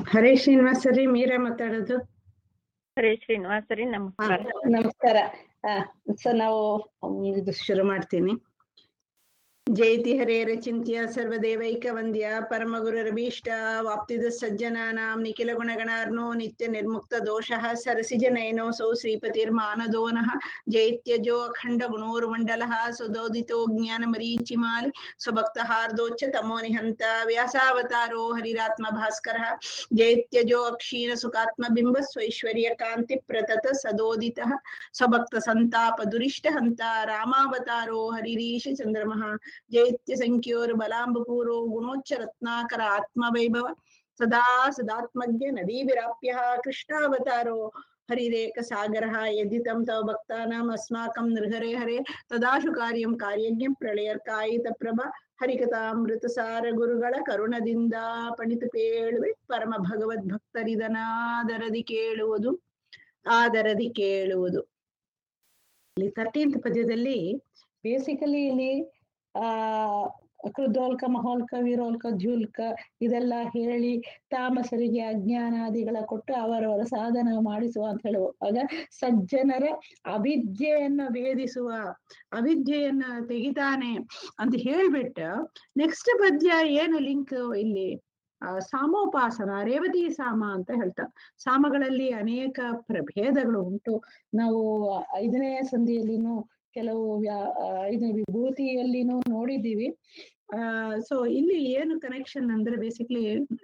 ಹರೇ ಶ್ರೀನಿವಾಸ ರೀ ಮೀರಾ ಮಾತಾಡೋದು ಹರೇ ಶ್ರೀನಿವಾಸ ರೀ ಹಾ, ನಮಸ್ಕಾರ ನಮಸ್ಕಾರ ಸೊ ನಾವು ಹ್ಮ್, ಇದು ಶುರು ಮಾಡ್ತೀನಿ ಜಯತಿ ಹರೇರ ಚಿಂತ್ಯ ಸರ್ವದೇವೈಕ ವಂದ್ಯ ಪರಮ ಗುರುರಭೀಷ್ಟ ವಾಪ್ತಿದ ಸಜ್ಜನಾನಾಂ ನಿಖಿಲ ಗುಣಗಣಾರ್ನೋ ನಿತ್ಯ ನಿರ್ಮುಕ್ತ ದೋಷಃ ಸರಸಿಜ ನಯನೋಸೌ ಶ್ರೀಪತಿರ್ಮಾನದೋನಃ ಜೈತ್ಯಜೋ ಅಖಂಡ ಗುಣೋರ್ಮಂಡಲಃ ಸುದೋದಿತೋ ಜ್ಞಾನ ಮರೀಚಿಮಾಲಿ ಸ್ವಭಕ್ತ ಹಾರ್ದೋಚ್ಚ ತಮೋ ನಿಹಂತ ವ್ಯಾಸಾವತಾರೋ ಹರಿರಾತ್ಮ ಭಾಸ್ಕರಃ ಜೈತ್ಯಜೋ ಅಕ್ಷೀಣ ಸುಖಾತ್ಮ ಬಿಂಬ ಸ್ವೈಶ್ವರ್ಯ ಕಾಂತಿ ಪ್ರತತ ಸದೋದಿತಃ ಸ್ವಭಕ್ತ ಸಂತಾಪ ದುರಿಷ್ಟ ಹಂತ ರಾಮಾವತಾರೋ ಹರಿರೀಶ ಚಂದ್ರಮಃ ಜೈತ್ಯ ಸಂಖ್ಯೋರ್ ಬಲಾಂಬಪೂರೋ ಗುಣೋಚ್ಚ ರತ್ನಾಕರ ಆತ್ಮವೈಭವ ಸದಾ ಸದಾತ್ಮಜ್ಞ ನದೀ ವಿರಾಪ್ಯ ಕೃಷ್ಣಾವತಾರೋ ಹರಿರೇಕ ಸಾಗರಃ ಯದಿತಂ ತವ ಭಕ್ತಾನಾಂ ಅಸ್ಮಾಕಂ ನೃಹರೆ ಹರೆ ತದಾಶು ಕಾರ್ಯಂ ಕಾರ್ಯಜ್ಞಂ ಪ್ರಳಯರ್ಕಾಯಿತ ಪ್ರಭ ಹರಿಕಥಾಮೃತ ಸಾರ ಗುರುಗಳ ಕರುಣದಿಂದ ಪಣಿತು ಕೇಳುವೆ ಪರಮ ಭಗವದ್ ಭಕ್ತರಿದನಾದರದಿ ಕೇಳುವುದು ಆದರದಿ ಕೇಳುವುದು ಇಲ್ಲಿ ತರ್ಟೀನ್ತ್ ಪದ್ಯದಲ್ಲಿ ಬೇಸಿಕಲಿ ಇಲ್ಲಿ ಆ ಕೃದೋಲ್ಕ ಮಹೋಲ್ಕ ವಿರೋಲ್ಕ ದ್ಯುಲ್ಕ ಇದೆಲ್ಲ ಹೇಳಿ ತಾಮಸರಿಗೆ ಅಜ್ಞಾನಾದಿಗಳ ಕೊಟ್ಟು ಅವರವರ ಸಾಧನ ಮಾಡಿಸುವ ಅಂತ ಹೇಳುವಾಗ ಸಜ್ಜನರ ಅವಿದ್ಯೆಯನ್ನ ಭೇದಿಸುವ ಅವಿದ್ಯೆಯನ್ನ ತೆಗಿತಾನೆ ಅಂತ ಹೇಳ್ಬಿಟ್ಟು ನೆಕ್ಸ್ಟ್ ಪದ್ಯ ಏನು ಲಿಂಕ್ ಇಲ್ಲಿ ಆ, ಸಾಮೋಪಾಸನ ರೇವತಿ ಸಾಮ ಅಂತ ಹೇಳ್ತಾರೆ ಸಾಮಗಳಲ್ಲಿ ಅನೇಕ ಪ್ರಭೇದಗಳು ಉಂಟು ನಾವು ಐದನೇ ಸಂಧಿಯಲ್ಲಿನೂ ಕೆಲವು ವ್ಯಾ ಆ, ಐದನೇ ವಿಭೂತಿಯಲ್ಲಿನೂ ನೋಡಿದ್ದೀವಿ ಆ ಸೊ ಇಲ್ಲಿ ಏನು ಕನೆಕ್ಷನ್ ಅಂದ್ರೆ ಬೇಸಿಕ್ಲಿ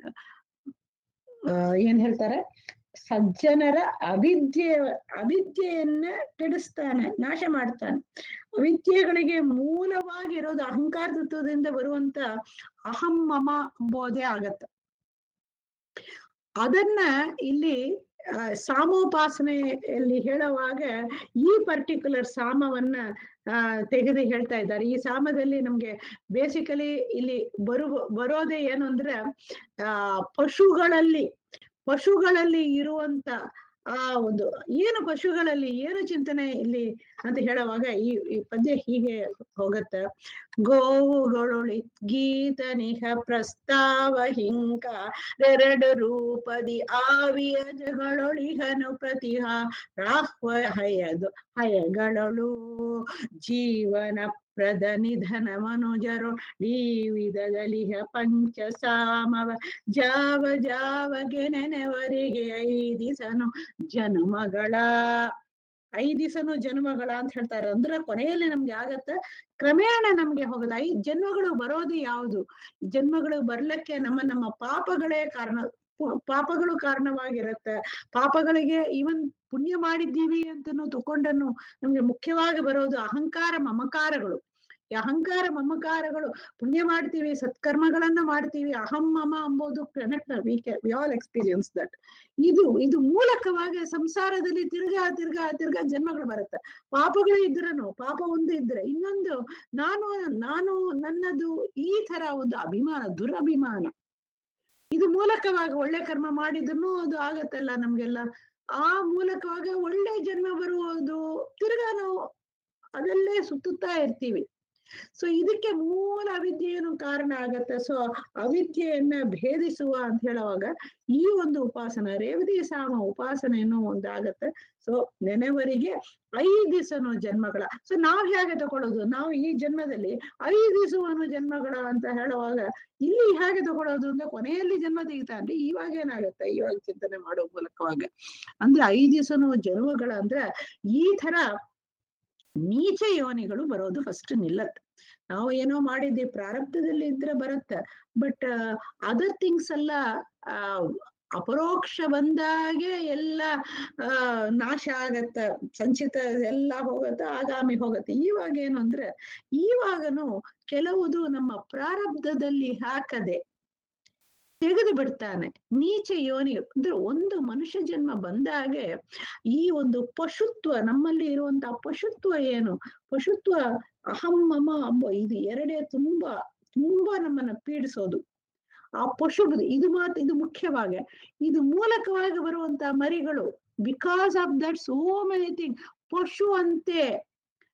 ಏನ್ ಹೇಳ್ತಾರೆ ಸಜ್ಜನರ ಅವಿದ್ಯೆ ಅವಿದ್ಯೆಯನ್ನ ಕೆಡಿಸ್ತಾನೆ ನಾಶ ಮಾಡ್ತಾನೆ ಅವಿದ್ಯೆಗಳಿಗೆ ಮೂಲವಾಗಿರೋದು ಅಹಂಕಾರ ತತ್ವದಿಂದ ಬರುವಂತ ಅಹಂ ಮಮ ಎಂಬುದೇ ಆಗತ್ತ ಅದನ್ನ ಇಲ್ಲಿ ಆ, ಸಾಮೋಪಾಸನೆಯಲ್ಲಿ ಹೇಳುವಾಗ ಈ ಪರ್ಟಿಕ್ಯುಲರ್ ಸಾಮವನ್ನ ಆ ತೆಗೆದು ಹೇಳ್ತಾ ಇದ್ದಾರೆ ಈ ಸಾಮದಲ್ಲಿ ನಮ್ಗೆ ಬೇಸಿಕಲಿ ಇಲ್ಲಿ ಬರು ಬರೋದೇ ಏನು ಅಂದ್ರೆ ಆ ಪಶುಗಳಲ್ಲಿ ಪಶುಗಳಲ್ಲಿ ಇರುವಂತ ಆ ಒಂದು ಏನು ಪಶುಗಳಲ್ಲಿ ಏನು ಚಿಂತನೆ ಇಲ್ಲಿ ಅಂತ ಹೇಳುವಾಗ ಈ ಈ ಪದ್ಯ ಹೀಗೆ ಹೋಗತ್ತ ಗೋವುಗಳೊಳಿ ಗೀತ ನಿಹ ಪ್ರಸ್ತಾವ ಹಿಂಕ ಎರಡು ರೂಪದಿ ಆವಿಯ ಜಗಳೊಳಿಹನು ಪ್ರತಿಹ ರಾಹ್ವ ಹಯದು ಹಯಗಳೊಳು ಜೀವನ ಪ್ರದ ನಿಧನ ಮನುಜರು ವಿಧದಲಿಹ ಪಂಚ ಸಾಮವ ಜಾವ ಜಾವಗೆ ನೆನೆವರಿಗೆ ಐದಿಸನು ಜನುಮಗಳ ಐದಿಸನು ಜನ್ಮಗಳ ಅಂತ ಹೇಳ್ತಾರೆ ಅಂದ್ರೆ ಕೊನೆಯಲ್ಲಿ ನಮ್ಗೆ ಆಗತ್ತ ಕ್ರಮೇಣ ನಮ್ಗೆ ಹೋಗದ ಐದ್ ಜನ್ಮಗಳು ಬರೋದು ಯಾವುದು ಜನ್ಮಗಳು ಬರ್ಲಿಕ್ಕೆ ನಮ್ಮ ನಮ್ಮ ಪಾಪಗಳೇ ಕಾರಣ ಪು- ಪಾಪಗಳು ಕಾರಣವಾಗಿರತ್ತೆ ಪಾಪಗಳಿಗೆ ಇವನ್ ಪುಣ್ಯ ಮಾಡಿದ್ದೀವಿ ಅಂತನೂ ತಕೊಂಡನ್ನು ನಮ್ಗೆ ಮುಖ್ಯವಾಗಿ ಬರೋದು ಅಹಂಕಾರ ಮಮಕಾರಗಳು ಈ ಅಹಂಕಾರ ಮಮಕಾರಗಳು ಪುಣ್ಯ ಮಾಡ್ತೀವಿ ಸತ್ಕರ್ಮಗಳನ್ನ ಮಾಡ್ತೀವಿ ಅಹಂ ಮಮ ಅಂಬೋದು connect we we all experience that ಇದು ಇದು ಮೂಲಕವಾಗಿ ಸಂಸಾರದಲ್ಲಿ ತಿರ್ಗಾ ತಿರ್ಗಾ ತಿರ್ಗಾ ಜನ್ಮಗಳು ಬರುತ್ತೆ ಪಾಪಗಳು ಇದ್ರನು ಪಾಪ ಒಂದು ಇದ್ರೆ ಇನ್ನೊಂದು ನಾನು ನಾನು ನನ್ನದು ಈ ತರ ಒಂದು ಅಭಿಮಾನ ದುರಭಿಮಾನ ಇದು ಮೂಲಕವಾಗಿ ಒಳ್ಳೆ ಕರ್ಮ ಮಾಡಿದ್ರು ಅದು ಆಗತ್ತಲ್ಲ ನಮ್ಗೆಲ್ಲ ಆ ಮೂಲಕವಾಗಿ ಒಳ್ಳೆ ಜನ್ಮ ಬರುವುದು ತಿರ್ಗಾ ನಾವು ಅದಲ್ಲೇ ಸುತ್ತುತ್ತಾ ಇರ್ತೀವಿ ಸೊ ಇದಕ್ಕೆ ಮೂಲ ಅವಿದ್ಯೆಯನ್ನು ಕಾರಣ ಆಗತ್ತೆ ಸೊ ಅವಿದ್ಯೆಯನ್ನ ಭೇದಿಸುವ ಅಂತ ಹೇಳುವಾಗ ಈ ಒಂದು ಉಪಾಸನ ರೇವತಿ ಸಾಮ ಉಪಾಸನೆಯನ್ನು ಒಂದಾಗತ್ತೆ ಸೊ ನೆನೆವರಿಗೆ ಐದಿಸನು ಜನ್ಮಗಳ ಸೊ ನಾವ್ ಹೇಗೆ ತಗೊಳ್ಳೋದು ನಾವು ಈ ಜನ್ಮದಲ್ಲಿ ಐದಿಸುವನು ಜನ್ಮಗಳ ಅಂತ ಹೇಳುವಾಗ ಇಲ್ಲಿ ಹೇಗೆ ತಗೊಳ್ಳೋದು ಅಂದ್ರೆ ಕೊನೆಯಲ್ಲಿ ಜನ್ಮ ತೆಗಿತಾ ಅಂದ್ರೆ ಇವಾಗ ಏನಾಗತ್ತೆ ಇವಾಗ ಚಿಂತನೆ ಮಾಡೋ ಮೂಲಕವಾಗ ಅಂದ್ರೆ ಐದಿಸನು ಜನ್ಮಗಳ ಅಂದ್ರೆ ಈ ತರ ನೀಚ ಯೋನಿಗಳು ಬರೋದು ಫಸ್ಟ್ ನಿಲ್ಲತ್ತೆ ನಾವು ಏನೋ ಮಾಡಿದ್ವಿ ಪ್ರಾರಬ್ಧದಲ್ಲಿ ಇದ್ರೆ ಬರುತ್ತೆ ಬಟ್ ಅದರ್ ಥಿಂಗ್ಸ್ ಎಲ್ಲ ಆ ಅಪರೋಕ್ಷ ಬಂದಾಗೆ ಎಲ್ಲ ಆ ನಾಶ ಆಗತ್ತ ಸಂಚಿತ ಎಲ್ಲ ಹೋಗತ್ತೆ ಆಗಾಮಿ ಹೋಗತ್ತೆ ಇವಾಗ ಏನು ಅಂದ್ರೆ ಇವಾಗನು ಕೆಲವುದು ನಮ್ಮ ಪ್ರಾರಬ್ಧದಲ್ಲಿ ಹಾಕದೆ ತೆಗೆದು ಬಿಡ್ತಾನೆ ನೀಚ ಯೋನಿ ಅಂದ್ರೆ ಒಂದು ಮನುಷ್ಯ ಜನ್ಮ ಬಂದಾಗೆ ಈ ಒಂದು ಪಶುತ್ವ ನಮ್ಮಲ್ಲಿ ಇರುವಂತಹ ಪಶುತ್ವ ಏನು ಪಶುತ್ವ ಅಹಂ ಮಮ ಅಂಬ ಇದು ಎರಡೇ ತುಂಬಾ ತುಂಬಾ ನಮ್ಮನ್ನ ಪೀಡಿಸೋದು ಆ ಪಶು ಇದು ಮಾತ್ರ ಇದು ಮುಖ್ಯವಾಗಿ ಇದು ಮೂಲಕವಾಗಿ ಬರುವಂತ ಮರಿಗಳು because of that so many thing ಪಶು ಅಂತೆ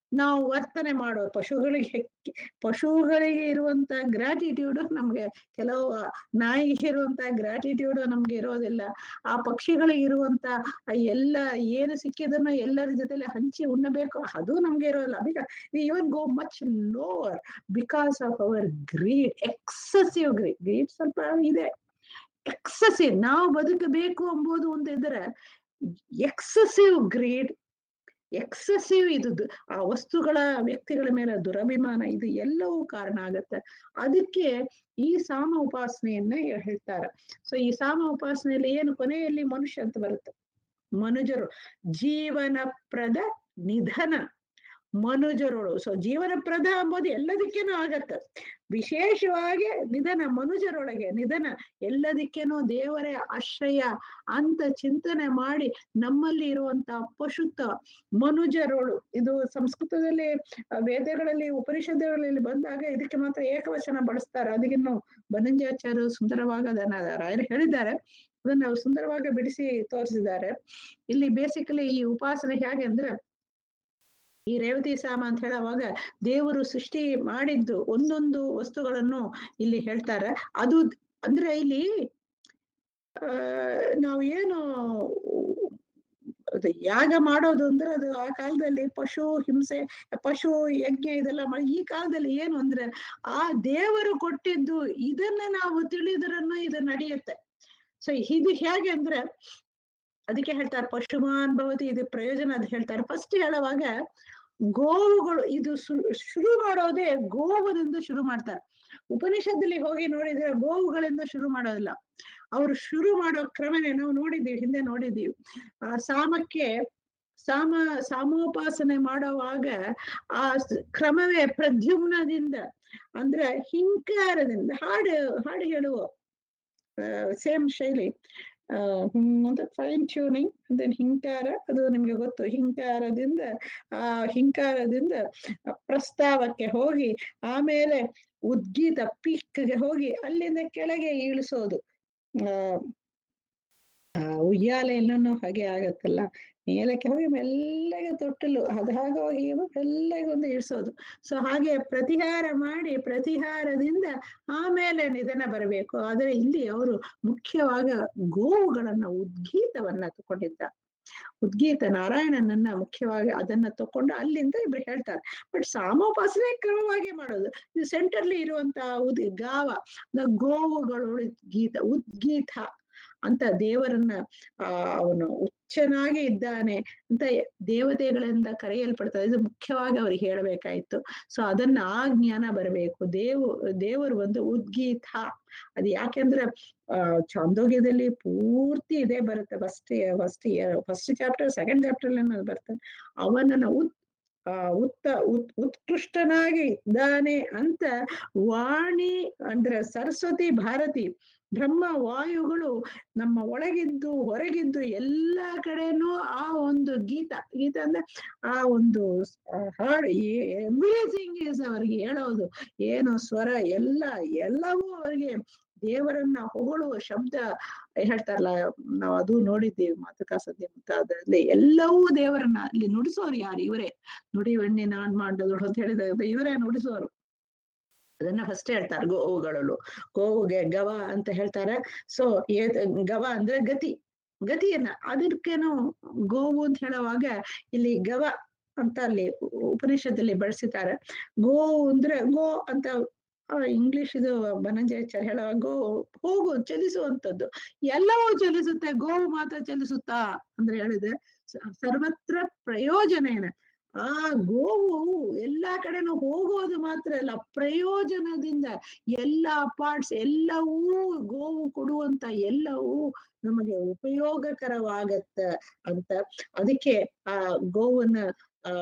ನಾವು ವರ್ತನೆ ಮಾಡೋ ಪಶುಗಳಿಗೆ ಪಶುಗಳಿಗೆ ಇರುವಂತ ಗ್ರಾಟಿಟ್ಯೂಡ್ ನಮ್ಗೆ ಕೆಲವು ನಾಯಿಗೆ ಇರುವಂತ ಗ್ರಾಟಿಟ್ಯೂಡ್ ನಮ್ಗೆ ಇರೋದಿಲ್ಲ ಆ ಪಕ್ಷಿಗಳಿಗೆ ಇರುವಂತ ಆ ಎಲ್ಲ ಏನು ಸಿಕ್ಕಿದನ್ನು ಎಲ್ಲರ ಜೊತೆಲಿ ಹಂಚಿ ಉಣ್ಣಬೇಕು ಅದು ನಮ್ಗೆ ಇರೋಲ್ಲ because we even go much lower because of our greed excessive greed greed ಸ್ವಲ್ಪ ಇದೆ ಎಕ್ಸಸಿವ್ ನಾವು ಬದುಕಬೇಕು ಎಂಬುದು ಒಂದು ಇದ್ರೆ ಎಕ್ಸಸಿವ್ ಗ್ರೀಡ್ ಎಕ್ಸಸಿವ್ ಇದು ದು- ಆ ವಸ್ತುಗಳ ವ್ಯಕ್ತಿಗಳ ಮೇಲೆ ದುರಭಿಮಾನ ಇದು ಎಲ್ಲವೂ ಕಾರಣ ಆಗತ್ತೆ ಅದಕ್ಕೆ ಈ ಸಾಮ ಉಪಾಸನೆಯನ್ನ ಹೇಳ್ತಾರೆ ಸೊ ಈ ಸಾಮ ಉಪಾಸನೆಯಲ್ಲಿ ಏನು ಕೊನೆಯಲ್ಲಿ ಮನುಷ್ಯ ಅಂತ ಬರುತ್ತೆ ಮನುಜರು ಜೀವನಪ್ರದ ನಿಧನ ಮನುಜರುಳು ಸೊ ಜೀವನಪ್ರದ ಎಂಬುದು ಎಲ್ಲದಕ್ಕೇನೂ ಆಗತ್ತೆ ವಿಶೇಷವಾಗಿ ನಿಧನ ಮನುಜರೊಳಗೆ ನಿಧನ ಎಲ್ಲದಕ್ಕೇನೂ ದೇವರೇ ಆಶ್ರಯ ಅಂತ ಚಿಂತನೆ ಮಾಡಿ ನಮ್ಮಲ್ಲಿ ಇರುವಂತ ಪಶುತ್ವ ಮನುಜರೋಳು ಇದು ಸಂಸ್ಕೃತದಲ್ಲಿ ಆ, ವೇದಗಳಲ್ಲಿ ಉಪನಿಷತ್ತುಗಳಲ್ಲಿ ಬಂದಾಗ ಇದಕ್ಕೆ ಮಾತ್ರ ಏಕವಚನ ಬಳಸ್ತಾರೆ ಅದಕ್ಕಿನ್ನು ಬನಂಜಾಚಾರ್ಯರು ಸುಂದರವಾಗಿ ಅದನ್ನ ರಾಯರು ಹೇಳಿದ್ದಾರೆ ಅದನ್ನ ಅವ್ರು ಸುಂದರವಾಗಿ ಬಿಡಿಸಿ ತೋರಿಸಿದ್ದಾರೆ ಇಲ್ಲಿ ಬೇಸಿಕಲಿ ಈ ಉಪಾಸನೆ ಹೇಗೆ ಅಂದ್ರೆ ಈ ರೇವತಿ ಸಾಮ ಅಂತ ಹೇಳುವಾಗ ದೇವರು ಸೃಷ್ಟಿ ಮಾಡಿದ್ದು ಒಂದೊಂದು ವಸ್ತುಗಳನ್ನು ಇಲ್ಲಿ ಹೇಳ್ತಾರೆ ಅದು ಅಂದ್ರೆ ಇಲ್ಲಿ ಆ ನಾವು ಏನು ಅದು ಯಾಗ ಮಾಡೋದು ಅಂದ್ರೆ ಅದು ಆ ಕಾಲದಲ್ಲಿ ಪಶು ಹಿಂಸೆ ಪಶು ಯಜ್ಞ ಇದೆಲ್ಲ ಮಾಡಿ ಈ ಕಾಲದಲ್ಲಿ ಏನು ಅಂದ್ರೆ ಆ ದೇವರು ಕೊಟ್ಟಿದ್ದು ಇದನ್ನ ನಾವು ತಿಳಿದ್ರನ್ನು ಇದು ನಡೆಯುತ್ತೆ ಸೊ ಇದು ಹೇಗೆ ಅಂದ್ರೆ ಅದಕ್ಕೆ ಹೇಳ್ತಾರೆ ಪಶುಮಾನ್ ಭವತಿ ಇದು ಪ್ರಯೋಜನ ಅದು ಹೇಳ್ತಾರೆ ಫಸ್ಟ್ ಹೇಳುವಾಗ ಗೋವುಗಳು ಇದು ಶು- ಶುರು ಮಾಡೋದೇ ಗೋವುದಿಂದ ಶುರು ಮಾಡ್ತಾರೆ ಉಪನಿಷತ್ತಲ್ಲಿ ಹೋಗಿ ನೋಡಿದ್ರೆ ಗೋವುಗಳಿಂದ ಶುರು ಮಾಡೋದಿಲ್ಲ ಅವರು ಶುರು ಮಾಡೋ ಕ್ರಮನೇ ನಾವು ನೋಡಿದ್ದೀವಿ ಹಿಂದೆ ನೋಡಿದ್ದೀವಿ ಆ ಸಾಮಕ್ಕೆ ಸಾಮ ಸಾಮೋಪಾಸನೆ ಮಾಡುವಾಗ ಆ ಸ್- ಕ್ರಮವೇ ಪ್ರದ್ಯುಮ್ನದಿಂದ ಅಂದ್ರೆ ಹಿಂಕಾರದಿಂದ ಹಾಡು ಹಾಡು ಹೇಳುವ ಸೇಮ್ ಶೈಲಿ ಅಂತ ಫೈನ್ ಟ್ಯೂನಿಂಗ್ ದೆನ್ ಹಿಂಕಾರ ಅದು ನಿಮ್ಗೆ ಗೊತ್ತು ಹಿಂಕಾರದಿಂದ ಆ ಹಿಂಕಾರದಿಂದ ಪ್ರಸ್ತಾವಕ್ಕೆ ಹೋಗಿ ಆಮೇಲೆ ಉದ್ಗೀತ ಪೀಕ್ಗೆ ಹೋಗಿ ಅಲ್ಲಿಂದ ಕೆಳಗೆ ಇಳಿಸೋದು ಆ ಆ ಉಯ್ಯಾಲೆ ಎಲ್ಲನೂ ಹಾಗೆ ಆಗತ್ತಲ್ಲ ಮೇಲಕ್ಕೆ ಹೋಗಿ ಮೆಲ್ಲಗೆ ತೊಟ್ಟಲು ಅದು ಹಾಗೆ ಹೋಗಿ ಮೆಲ್ಲಗೆ ಒಂದು ಇಳಿಸೋದು ಸೊ ಹಾಗೆ ಪ್ರತಿಹಾರ ಮಾಡಿ ಪ್ರತಿಹಾರದಿಂದ ಆಮೇಲೆ ನಿಧನ ಬರಬೇಕು ಆದ್ರೆ ಇಲ್ಲಿ ಅವರು ಮುಖ್ಯವಾಗ ಗೋವುಗಳನ್ನ ಉದ್ಗೀತವನ್ನ ತಗೊಂಡಿದ್ದ ಉದ್ಗೀತ ನಾರಾಯಣನನ್ನ ಮುಖ್ಯವಾಗಿ ಅದನ್ನ ತಕೊಂಡು ಅಲ್ಲಿಂದ ಇಬ್ರು ಹೇಳ್ತಾರೆ ಬಟ್ ಸಾಮೋಪಾಸನೆ ಕ್ರಮವಾಗಿ ಮಾಡೋದು ಇದು ಸೆಂಟರ್ಲಿ ಇರುವಂತ ಉದ್ ಗಾವ ದ ಗೋವುಗಳು ಉದ್ಗೀತ ಉದ್ಗೀತ ಅಂತ ದೇವರನ್ನ ಆ ಅವನು ಉಚ್ಚನಾಗಿ ಇದ್ದಾನೆ ಅಂತ ದೇವತೆಗಳಿಂದ ಕರೆಯಲ್ಪಡ್ತಾರೆ ಇದು ಮುಖ್ಯವಾಗಿ ಅವ್ರಿಗೆ ಹೇಳಬೇಕಾಯ್ತು ಸೊ ಅದನ್ನ ಆ ಜ್ಞಾನ ಬರಬೇಕು ದೇವು ದೇವರು ಒಂದು ಉದ್ಗೀತ ಅದು ಯಾಕೆಂದ್ರೆ ಆ ಚಾಂದೋಗ್ಯದಲ್ಲಿ ಪೂರ್ತಿ ಇದೇ ಬರುತ್ತೆ first first first chapter second chapter ಅನ್ನೋದು ಬರ್ತದೆ ಅವನನ್ನ ಉತ್ ಆ ಉತ್ತ ಉತ್ ಉತ್ಕೃಷ್ಟನಾಗಿ ಇದ್ದಾನೆ ಅಂತ ವಾಣಿ ಅಂದ್ರೆ ಸರಸ್ವತಿ ಭಾರತಿ ಬ್ರಹ್ಮ ವಾಯುಗಳು ನಮ್ಮ ಒಳಗಿದ್ದು ಹೊರಗಿದ್ದು ಎಲ್ಲಾ ಕಡೆನೂ ಆ ಒಂದು ಗೀತ ಗೀತ ಅಂದ್ರೆ ಆ ಒಂದು ಆ ಹಾಡು ಎವ್ರಿಥಿಂಗ್ ಇಸ್ ಅವರಿಗೆ ಹೇಳೋದು ಏನು ಸ್ವರ ಎಲ್ಲ ಎಲ್ಲವೂ ಅವರಿಗೆ ದೇವರನ್ನ ಹೊಗಳುವ ಶಬ್ದ ಹೇಳ್ತಾರಲ್ಲ ನಾವು ಅದು ನೋಡಿದ್ದೀವಿ ಮಾತುಕಾ ಸದ್ಯ ಮತ್ತು ಅದರಲ್ಲಿ ಎಲ್ಲವೂ ದೇವರನ್ನ ಅಲ್ಲಿ ನುಡಿಸೋರು ಯಾರು ಇವರೇ ನುಡಿ ಎಣ್ಣೆ ನಾನ್ ಮಾಡೋದು ಅಂತ ಹೇಳಿದಾಗ ಇವರೇ ನುಡಿಸೋರು ಅದನ್ನ ಫಸ್ಟ್ ಹೇಳ್ತಾರೆ ಗೋವುಗಳು ಗೋವುಗೆ ಗವ ಅಂತ ಹೇಳ್ತಾರೆ ಸೊ ಗವ ಅಂದ್ರೆ ಗತಿ ಗತಿಯನ್ನ ಅದಕ್ಕೇನು ಗೋವು ಅಂತ ಹೇಳುವಾಗ ಇಲ್ಲಿ ಗವ ಅಂತ ಅಲ್ಲಿ ಉಪನಿಷತ್ತಲ್ಲಿ ಬಳಸಿದ್ದಾರೆ ಗೋವು ಅಂದ್ರೆ ಗೋ ಅಂತ ಇಂಗ್ಲಿಷ್ ಇದು ಬನಂಜಾಚಾರ್ಯ ಹೇಳುವಾಗ ಗೋ ಹೋಗು ಚಲಿಸುವಂತದ್ದು ಎಲ್ಲವೂ ಚಲಿಸುತ್ತೆ ಗೋವು ಮಾತ್ರ ಚಲಿಸುತ್ತಾ ಅಂದ್ರೆ ಹೇಳಿದೆ ಸರ್ವತ್ರ ಪ್ರಯೋಜನೇನ ಆ ಗೋವು ಎಲ್ಲಾ ಕಡೆನೂ ಹೋಗೋದು ಮಾತ್ರ ಅಲ್ಲ ಪ್ರಯೋಜನದಿಂದ ಎಲ್ಲಾ ಪಾರ್ಟ್ಸ್ ಎಲ್ಲವೂ ಗೋವು ಕೊಡುವಂತ ಎಲ್ಲವೂ ನಮಗೆ ಉಪಯೋಗಕರವಾಗತ್ತ ಅಂತ ಅದಕ್ಕೆ ಆ ಗೋವನ್ನ ಆ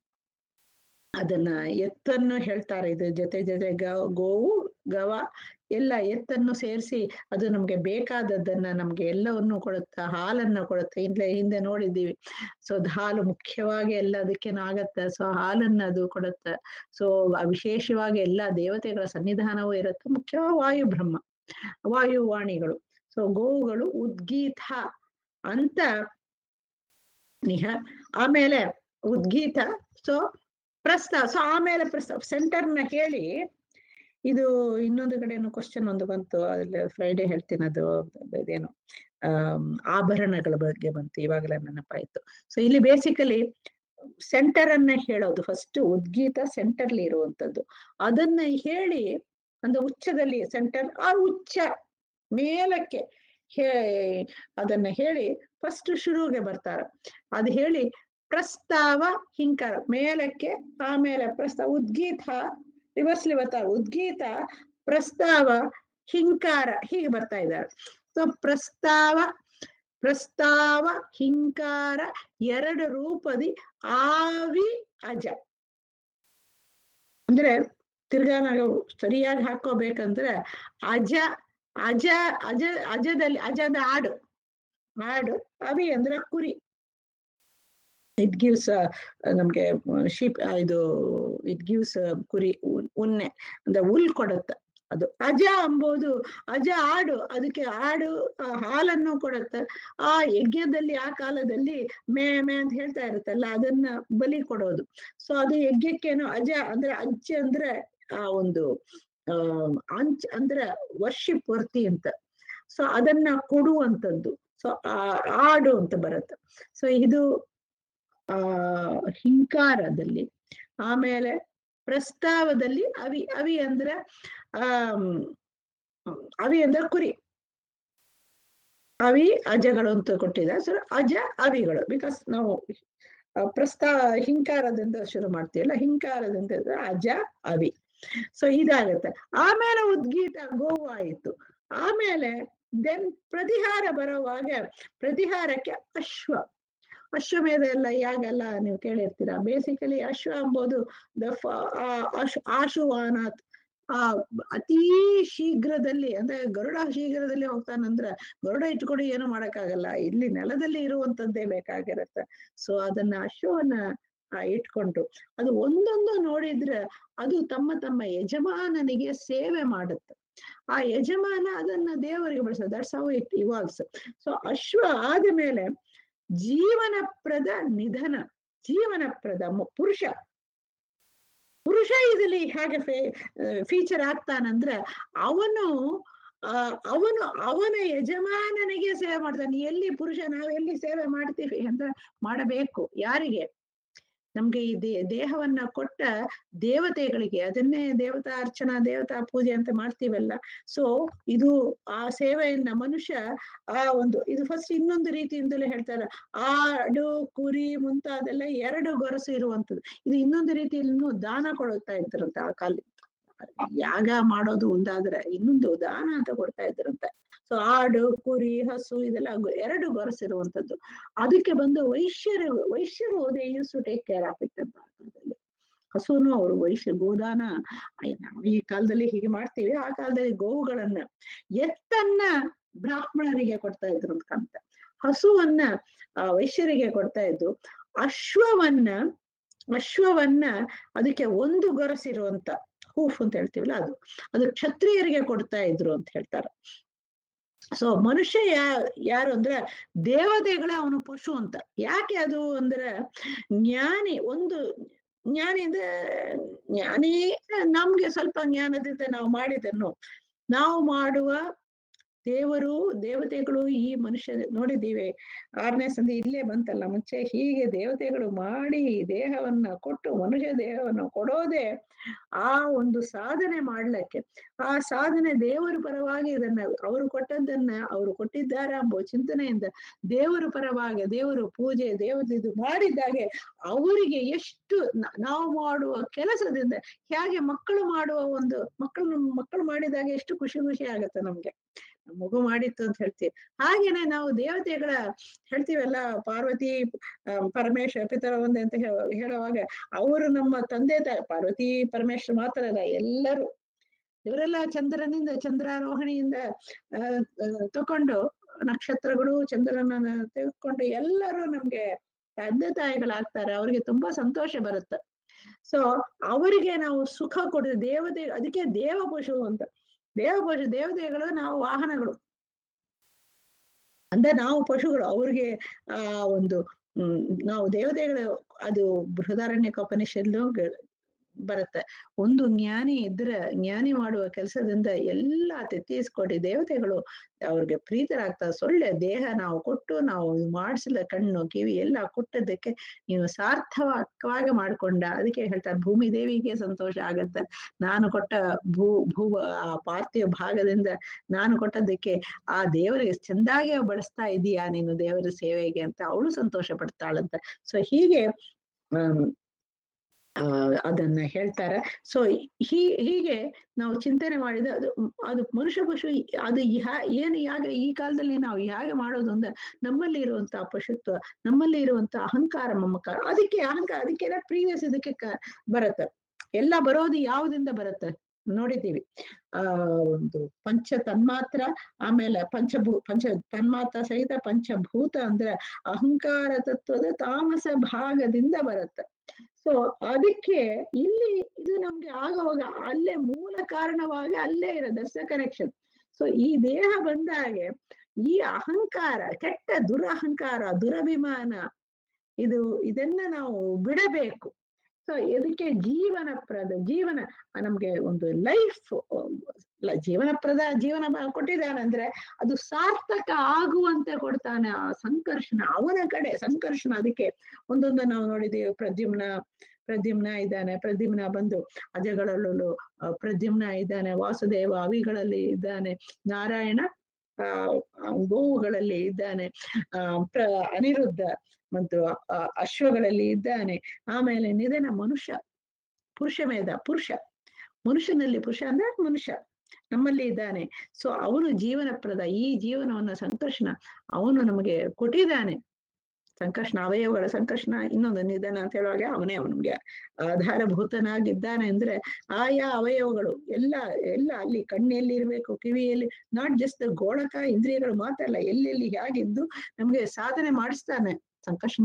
ಅದನ್ನ ಎತ್ತನ್ನು ಹೇಳ್ತಾರೆ ಇದು ಜೊತೆ ಜೊತೆ ಗ ಗೋವು ಗವ ಎಲ್ಲ ಎತ್ತನ್ನು ಸೇರಿಸಿ ಅದು ನಮ್ಗೆ ಬೇಕಾದದ್ದನ್ನ ನಮ್ಗೆ ಎಲ್ಲವನ್ನು ಕೊಡುತ್ತೆ ಹಾಲನ್ನ ಕೊಡುತ್ತೆ ಹಿಂದೆ ಹಿಂದೆ ನೋಡಿದ್ದೀವಿ ಸೊ ಅದು ಹಾಲು ಮುಖ್ಯವಾಗಿ ಎಲ್ಲದಕ್ಕೇನು ಆಗತ್ತೆ ಸೊ ಹಾಲನ್ನ ಅದು ಕೊಡುತ್ತೆ ಸೊ ವಿಶೇಷವಾಗಿ ಎಲ್ಲಾ ದೇವತೆಗಳ ಸನ್ನಿಧಾನವೂ ಇರುತ್ತೆ ಮುಖ್ಯವಾಗಿ ವಾಯು ಬ್ರಹ್ಮ ವಾಯುವಾಣಿಗಳು ಸೊ ಗೋವುಗಳು ಉದ್ಗೀತ ಅಂತ ನಿಹ ಆಮೇಲೆ ಉದ್ಗೀತ ಸೊ ಪ್ರಸ್ತಾವ ಸೊ ಆಮೇಲೆ ಪ್ರಸ್ತಾವ ಸೆಂಟರ್ನ ಹೇಳಿ ಇದು ಇನ್ನೊಂದು ಕಡೆನು ಕ್ವಶನ್ ಒಂದು ಬಂತು ಅದ್ರಲ್ಲಿ ಫ್ರೈಡೆ ಹೇಳ್ತೀನಿ ಅದು ಇದೇನು ಆಮ್, ಆಭರಣಗಳ ಬಗ್ಗೆ ಬಂತು ಇವಾಗಲೇ ನೆನಪಾಯ್ತು ಸೊ ಇಲ್ಲಿ ಬೇಸಿಕಲಿ ಸೆಂಟರ್ ಅನ್ನ ಹೇಳೋದು ಫಸ್ಟ್ ಉದ್ಗೀತ ಸೆಂಟರ್ಲಿ ಇರುವಂತದ್ದು ಅದನ್ನ ಹೇಳಿ ಒಂದು ಉಚ್ಚದಲ್ಲಿ ಸೆಂಟರ್ ಆ ಉಚ್ಚ ಮೇಲಕ್ಕೆ ಹೇ ಅದನ್ನ ಹೇಳಿ ಫಸ್ಟ್ ಶುರುವಿಗೆ ಬರ್ತಾರೆ ಅದು ಹೇಳಿ ಪ್ರಸ್ತಾವ ಹಿಂಕಾರ ಮೇಲಕ್ಕೆ ಆಮೇಲೆ ಪ್ರಸ್ತಾವ ಉದ್ಗೀತ ರಿವರ್ಸ್ಲಿ ಬರ್ತಾರೆ ಉದ್ಗೀತ ಪ್ರಸ್ತಾವ ಹಿಂಕಾರ ಹೀಗೆ ಬರ್ತಾ ಇದ್ದಾರೆ ಸೊ ಪ್ರಸ್ತಾವ ಪ್ರಸ್ತಾವ ಹಿಂಕಾರ ಎರಡು ರೂಪದಿ ಆವಿ ಅಜ ಅಂದ್ರೆ ತಿರ್ಗಾ ನಾವು ಸರಿಯಾಗಿ ಹಾಕೋಬೇಕಂದ್ರೆ ಅಜ ಅಜ ಅಜ ಅಜದಲ್ಲಿ ಅಜದ ಆಡು ಆಡು ಅವಿ ಅಂದ್ರೆ ಕುರಿ ಇಟ್ ಗಿವ್ಸ್ ನಮ್ಗೆ ಶೀಪ್ ಇದು ಇಟ್ ಗಿವ್ಸ್ ಕುರಿ ಉನ್- ಉಣ್ಣೆ ಅಂದ್ರೆ ಹುಲ್ ಕೊಡುತ್ತೆ ಅದು ಅಜ ಅಂಬೋದು ಅಜ ಆಡು ಅದಕ್ಕೆ ಆಡು ಆ, ಹಾಲನ್ನು ಕೊಡುತ್ತೆ ಆ ಯಜ್ಞದಲ್ಲಿ ಆ ಕಾಲದಲ್ಲಿ ಮೇ ಮೇ ಅಂತ ಹೇಳ್ತಾ ಇರುತ್ತಲ್ಲ ಅದನ್ನ ಬಲಿ ಕೊಡೋದು ಸೊ ಅದು ಯಜ್ಞಕ್ಕೇನು ಅಜ ಅಂದ್ರೆ ಅಜ್ಜ ಅಂದ್ರೆ ಆ ಒಂದು ಆ ಅಂಚ್ ಅಂದ್ರೆ ವರ್ಷಿಪ್ ವರ್ತಿ ಅಂತ ಸೊ ಅದನ್ನ ಕೊಡುವಂಥದ್ದು ಸೊ ಆ ಆಡು ಅಂತ ಬರುತ್ತೆ ಸೊ ಇದು ಆ ಹಿಂಕಾರದಲ್ಲಿ ಆಮೇಲೆ ಪ್ರಸ್ತಾವದಲ್ಲಿ ಅವಿ ಅವಿ ಅಂದ್ರೆ ಆಮ್, ಅವಿ ಅಂದ್ರೆ ಕುರಿ ಅವಿ ಅಜಗಳು ಅಂತ ಕೊಟ್ಟಿದ್ದಾರೆ ಸೊ ಅಜ ಅವಿಗಳು ಬಿಕಾಸ್ ನಾವು ಆ, ಪ್ರಸ್ತಾ ಹಿಂಕಾರದಿಂದ ಶುರು ಮಾಡ್ತೀವಲ್ಲ ಹಿಂಕಾರದಿಂದ ಇದ್ರೆ ಅಜ ಅವಿ ಸೊ ಇದಾಗುತ್ತೆ ಆಮೇಲೆ ಉದ್ಗೀತ ಗೋವು ಆಯಿತು ಆಮೇಲೆ ದೆನ್ ಪ್ರತಿಹಾರ ಬರುವಾಗ ಪ್ರತಿಹಾರಕ್ಕೆ ಅಶ್ವ ಅಶ್ವಮೇಧ ಎಲ್ಲ ಯಾಗೆಲ್ಲ ನೀವು ಕೇಳಿರ್ತೀರಾ ಬೇಸಿಕಲಿ ಅಶ್ವ ಎಂಬುದು ದ ಆಶುವಾನಾಥ್ ಆ ಅತೀ ಶೀಘ್ರದಲ್ಲಿ ಅಂದ್ರೆ ಗರುಡ ಶೀಘ್ರದಲ್ಲಿ ಹೋಗ್ತಾನಂದ್ರೆ ಗರುಡ ಇಟ್ಕೊಂಡು ಏನು ಮಾಡಕ್ಕಾಗಲ್ಲ ಇಲ್ಲಿ ನೆಲದಲ್ಲಿ ಇರುವಂತದ್ದೇ ಬೇಕಾಗಿರತ್ತೆ ಸೊ ಅದನ್ನ ಅಶ್ವವನ್ನ ಆ, ಇಟ್ಕೊಂಡು ಅದು ಒಂದೊಂದು ನೋಡಿದ್ರೆ ಅದು ತಮ್ಮ ತಮ್ಮ ಯಜಮಾನನಿಗೆ ಸೇವೆ ಮಾಡುತ್ತೆ ಆ ಯಜಮಾನ ಅದನ್ನ ದೇವರಿಗೆ ಬಳಸೋದು that's how it evolves so ಅಶ್ವ ಆದ ಮೇಲೆ ಜೀವನಪ್ರದ ನಿಧನ ಜೀವನಪ್ರದ ಮು- ಪುರುಷ ಪುರುಷ ಇದರಲ್ಲಿ ಹೇಗೆ ಫೀಚರ್ ಆಗ್ತಾನಂದ್ರೆ ಅವನು ಆ ಅವನು ಅವನ ಯಜಮಾನನಿಗೆ ಸೇವೆ ಮಾಡ್ತಾನೆ ಎಲ್ಲಿ ಪುರುಷ ನಾವು ಎಲ್ಲಿ ಸೇವೆ ಮಾಡ್ತೀವಿ ಅಂತ ಮಾಡಬೇಕು ಯಾರಿಗೆ ನಮ್ಗೆ ಈ ದೇ ದೇಹವನ್ನ ಕೊಟ್ಟ ದೇವತೆಗಳಿಗೆ ಅದನ್ನೇ ದೇವತಾ ಅರ್ಚನಾ ದೇವತಾ ಪೂಜೆ ಅಂತ ಮಾಡ್ತೀವಲ್ಲ ಸೊ ಇದು ಆ ಸೇವೆಯಿಂದ ಮನುಷ್ಯ ಆ ಒಂದು ಇದು ಫಸ್ಟ್ ಇನ್ನೊಂದು ರೀತಿಯಿಂದಲೇ ಹೇಳ್ತಾರೆ ಆಡು ಕುರಿ ಮುಂತಾದೆಲ್ಲ ಎರಡು ಗೊರಸು ಇರುವಂತದ್ದು ಇದು ಇನ್ನೊಂದು ರೀತಿಯಲ್ಲಿ ದಾನ ಕೊಡುತ್ತಾ ಇದ್ರಂತೆ ಆ ಕಾಲ ಯಾಗ ಮಾಡೋದು ಒಂದಾದ್ರೆ ಇನ್ನೊಂದು ದಾನ ಅಂತ ಕೊಡ್ತಾ ಇದ್ರಂತೆ ಸೊ ಆಡು ಕುರಿ ಹಸು ಇದೆಲ್ಲ ಗೊ- ಎರಡು ಗೊರಸಿರುವಂತದ್ದು ಅದಕ್ಕೆ ಬಂದು ವೈಶ್ಯರು ವೈಶ್ಯರು they use to take care of it ಅಂತ ಆ ಕಾಲದಲ್ಲಿ ಹಸುನು ಅವರು ವೈಶ್ಯ ಗೋದಾನ ಅಯ್ಯ, ನಾವು ಈ ಕಾಲದಲ್ಲಿ ಹೀಗೆ ಮಾಡ್ತೀವಿ ಆ ಕಾಲದಲ್ಲಿ ಗೋವುಗಳನ್ನ ಎತ್ತನ್ನ ಬ್ರಾಹ್ಮಣರಿಗೆ ಕೊಡ್ತಾ ಇದ್ರು ಅಂತ ಕಾಣುತ್ತೆ ಹಸುವನ್ನ ಆ, ವೈಶ್ಯರಿಗೆ ಕೊಡ್ತಾ ಇದ್ದು ಅಶ್ವವನ್ನ ಅಶ್ವವನ್ನ ಅದಕ್ಕೆ ಒಂದು ಗೊರಸಿರುವಂತ ಹೂಫ್ ಅಂತ ಹೇಳ್ತೀವಲ್ಲ ಅದು ಅದು ಕ್ಷತ್ರಿಯರಿಗೆ ಕೊಡ್ತಾ ಇದ್ರು ಅಂತ ಹೇಳ್ತಾರೆ ಸೊ ಮನುಷ್ಯ ಯಾ ಯಾರು ಅಂದ್ರೆ ದೇವತೆಗಳೇ ಅವನು ಪಶು ಅಂತ ಯಾಕೆ ಅದು ಅಂದ್ರೆ ಜ್ಞಾನಿ ಒಂದು ಜ್ಞಾನಿ ಅಂದ್ರೆ ಜ್ಞಾನಿ ನಮ್ಗೆ ಸ್ವಲ್ಪ ಜ್ಞಾನದಿಂದ ನಾವು ಮಾಡಿದನ್ನು ನಾವು ಮಾಡುವ ದೇವರು ದೇವತೆಗಳು ಈ ಮನುಷ್ಯ ನೋಡಿದ್ದೀವಿ ಆರನೇ ಸಂಧಿ ಇಲ್ಲೇ ಬಂತಲ್ಲ ಮುಂಚೆ ಹೀಗೆ ದೇವತೆಗಳು ಮಾಡಿ ದೇಹವನ್ನ ಕೊಟ್ಟು ಮನುಷ್ಯ ದೇಹವನ್ನು ಕೊಡೋದೇ ಆ ಒಂದು ಸಾಧನೆ ಮಾಡ್ಲಿಕ್ಕೆ ಆ ಸಾಧನೆ ದೇವರ ಪರವಾಗಿ ಇದನ್ನ ಅವರು ಕೊಟ್ಟದ್ದನ್ನ ಅವರು ಕೊಟ್ಟಿದ್ದಾರೆ ಎಂಬ ಚಿಂತನೆಯಿಂದ ದೇವರ ಪರವಾಗಿ ದೇವರು ಪೂಜೆ ದೇವರ ಇದು ಮಾಡಿದ್ದಾಗೆ ಅವರಿಗೆ ಎಷ್ಟು ನ- ನಾವು ಮಾಡುವ ಕೆಲಸದಿಂದ ಹೇಗೆ ಮಕ್ಕಳು ಮಾಡುವ ಒಂದು ಮಕ್ಕಳು ಮಕ್ಕಳು ಮಾಡಿದಾಗ ಎಷ್ಟು ಖುಷಿ ಖುಷಿ ಆಗತ್ತೆ ನಮ್ಗೆ ಮಗು ಮಾಡಿತ್ತು ಅಂತ ಹೇಳ್ತೀವಿ ಹಾಗೇನೆ ನಾವು ದೇವತೆಗಳ ಹೇಳ್ತೀವಲ್ಲ ಪಾರ್ವತಿ ಆ, ಪರಮೇಶ್ವರ ಪಿತರ ಒಂದೇ ಅಂತ ಹೇಳ- ಹೇಳುವಾಗ ಅವರು ನಮ್ಮ ತಂದೆ ತಾಯಿ ಪಾರ್ವತಿ ಪರಮೇಶ್ವರ ಮಾತ್ರ ಅಲ್ಲ ಎಲ್ಲರೂ ಇವರೆಲ್ಲ ಚಂದ್ರನಿಂದ ಚಂದ್ರಾರೋಹಣಿಯಿಂದ ಆ, ಆ, ತಕೊಂಡು ನಕ್ಷತ್ರಗಳು ಚಂದ್ರನ ತೆಗೆದುಕೊಂಡು ಎಲ್ಲರೂ ನಮ್ಗೆ ತಂದೆ ತಾಯಿಗಳಾಗ್ತಾರೆ ಅವ್ರಿಗೆ ತುಂಬಾ ಸಂತೋಷ ಬರುತ್ತೆ ಸೊ ಅವರಿಗೆ ನಾವು ಸುಖ ಕೊಡ ದೇವತೆ ಅದಕ್ಕೆ ದೇವ ಪಶು ಅಂತ ದೇವ ಪಶು ದೇವತೆಗಳು ನಾವು ವಾಹನಗಳು ಅಂದ್ರೆ ನಾವು ಪಶುಗಳು ಅವ್ರಿಗೆ ಆ ಒಂದು ಹ್ಮ್ ನಾವು ದೇವತೆಗಳು ಅದು ಬೃಹದಾರಣ್ಯಕೋಪನಿಷತ್ತು ಬರುತ್ತೆ ಒಂದು ಜ್ಞಾನಿ ಇದ್ರೆ ಜ್ಞಾನಿ ಮಾಡುವ ಕೆಲಸದಿಂದ ಎಲ್ಲ ತೆತ್ತಿಸ್ಕೊಟ್ಟು ದೇವತೆಗಳು ಅವ್ರಿಗೆ ಪ್ರೀತರಾಗ್ತಾರೆ ಸೊಳ್ಳೆ ದೇಹ ನಾವು ಕೊಟ್ಟು ನಾವು ಮಾಡಿಸಿಲ್ಲ ಕಣ್ಣು ಕಿವಿ ಎಲ್ಲ ಕೊಟ್ಟದಕ್ಕೆ ನೀವು ಸಾರ್ಥಕವಾಗಿ ಮಾಡ್ಕೊಂಡ ಅದಕ್ಕೆ ಹೇಳ್ತಾರೆ ಭೂಮಿ ದೇವಿಗೆ ಸಂತೋಷ ಆಗತ್ತೆ ನಾನು ಕೊಟ್ಟ ಭೂ ಭೂ ಆ ಪಾರ್ಥಿವ ಭಾಗದಿಂದ ನಾನು ಕೊಟ್ಟದಕ್ಕೆ ಆ ದೇವರಿಗೆ ಚೆಂದಾಗಿ ಬಳಸ್ತಾ ಇದೀಯಾ ನೀನು ದೇವರ ಸೇವೆಗೆ ಅಂತ ಅವಳು ಸಂತೋಷ ಪಡ್ತಾಳಂತ ಸೊ ಹೀಗೆ ಹ್ಮ್ ಆ ಅದನ್ನ ಹೇಳ್ತಾರೆ ಸೊ ಹೀ ಹೀಗೆ ನಾವು ಚಿಂತನೆ ಮಾಡಿದ ಅದು ಅದು ಮನುಷ್ಯ ಪಶು ಅದು ಯಾ- ಏನು ಯಾಗ ಈ ಕಾಲದಲ್ಲಿ ನಾವು ಹೇಗೆ ಮಾಡೋದು ಅಂದ್ರೆ ನಮ್ಮಲ್ಲಿ ಇರುವಂತಹ ಪಶುತ್ವ ನಮ್ಮಲ್ಲಿ ಇರುವಂತಹ ಅಹಂಕಾರ ಮಮಕಾರ ಅದಕ್ಕೆ ಅಹಂಕಾರ ಅದಕ್ಕೆ ಪ್ರೀವಿಯಸ್ ಇದಕ್ಕೆ ಕ- ಬರುತ್ತೆ ಎಲ್ಲ ಬರೋದು ಯಾವುದಿಂದ ಬರುತ್ತೆ ನೋಡಿದ್ದೀವಿ ಆ ಒಂದು ಪಂಚ ತನ್ಮಾತ್ರ ಆಮೇಲೆ ಪಂಚಭೂ ಪಂಚ ತನ್ಮಾತ್ರ ಸಹಿತ ಪಂಚಭೂತ ಅಂದ್ರೆ ಅಹಂಕಾರ ತತ್ವದ ತಾಮಸ ಭಾಗದಿಂದ ಬರುತ್ತೆ ಸೊ ಅದಕ್ಕೆ ಇಲ್ಲಿ ಇದು ನಮ್ಗೆ ಆಗುವಾಗ ಅಲ್ಲೇ ಮೂಲ ಕಾರಣವಾಗಿ ಅಲ್ಲೇ ಇರೋ ದರ್ಶ ಕನೆಕ್ಷನ್ ಸೊ ಈ ದೇಹ ಬಂದಾಗೆ ಈ ಅಹಂಕಾರ ಕೆಟ್ಟ ದುರಹಂಕಾರ ದುರಭಿಮಾನ ಇದು ಇದನ್ನ ನಾವು ಬಿಡಬೇಕು ಸೊ ಇದಕ್ಕೆ ಜೀವನಪ್ರದ ಜೀವನ ನಮ್ಗೆ ಒಂದು ಲೈಫ್ ಜೀವನಪ್ರದ ಜೀವನ ಬ- ಕೊಟ್ಟಿದ್ದಾನಂದ್ರೆ ಅದು ಸಾರ್ಥಕ ಆಗುವಂತೆ ಕೊಡ್ತಾನೆ ಆ ಸಂಕರ್ಷಣ ಅವನ ಕಡೆ ಸಂಕರ್ಷಣ ಅದಕ್ಕೆ ಒಂದೊಂದು ನಾವು ನೋಡಿದೀವಿ ಪ್ರದ್ಯುಮ್ನ ಪ್ರದ್ಯುಮ್ನ ಇದ್ದಾನೆ ಪ್ರದ್ಯುಮ್ನ ಬಂದು ಅಜಗಳಲ್ಲೂ ಆ, ಪ್ರದ್ಯುಮ್ನ ಇದ್ದಾನೆ ವಾಸುದೇವ ಅವಿಗಳಲ್ಲಿ ಇದ್ದಾನೆ ನಾರಾಯಣ ಆ ಆ, ಗೋವುಗಳಲ್ಲಿ ಇದ್ದಾನೆ ಆ ಪ್ರ ಅನಿರುದ್ಧ ಮತ್ತು ಆ, ಅಶ್ವಗಳಲ್ಲಿ ಇದ್ದಾನೆ ಆಮೇಲೆ ನಿಧನ ಮನುಷ್ಯ ಪುರುಷ ಮೇಧ ಪುರುಷ ಮನುಷ್ಯನಲ್ಲಿ ಪುರುಷ ಅಂದ್ರೆ ಮನುಷ್ಯ ನಮ್ಮಲ್ಲಿ ಇದ್ದಾನೆ ಸೊ ಅವನು ಜೀವನಪ್ರದ ಈ ಜೀವನವನ್ನ ಸಂಕರ್ಷಣ ಅವನು ನಮಗೆ ಕೊಟ್ಟಿದ್ದಾನೆ ಸಂಕರ್ಷಣ ಅವಯವಗಳ ಸಂಕರ್ಷಣ ಇನ್ನೊಂದು ನಿಧನ ಅಂತ ಹೇಳುವಾಗ ಅವನೇ ಅವನಿಗೆ ಆಧಾರಭೂತನಾಗಿದ್ದಾನೆ ಅಂದ್ರೆ ಆಯಾ ಅವಯವಗಳು ಎಲ್ಲ ಎಲ್ಲ ಅಲ್ಲಿ ಕಣ್ಣೆಲ್ಲಿ ಇರ್ಬೇಕು ಕಿವಿಯಲ್ಲಿ ನಾಟ್ ಜಸ್ಟ್ ಗೋಳಕ ಇಂದ್ರಿಯಗಳು ಮಾತ್ರ ಅಲ್ಲ ಎಲ್ಲೆಲ್ಲಿ ಹೇಗಿದ್ದು ನಮ್ಗೆ ಸಾಧನೆ ಮಾಡಿಸ್ತಾನೆ ಸಂಕರ್ಷಣ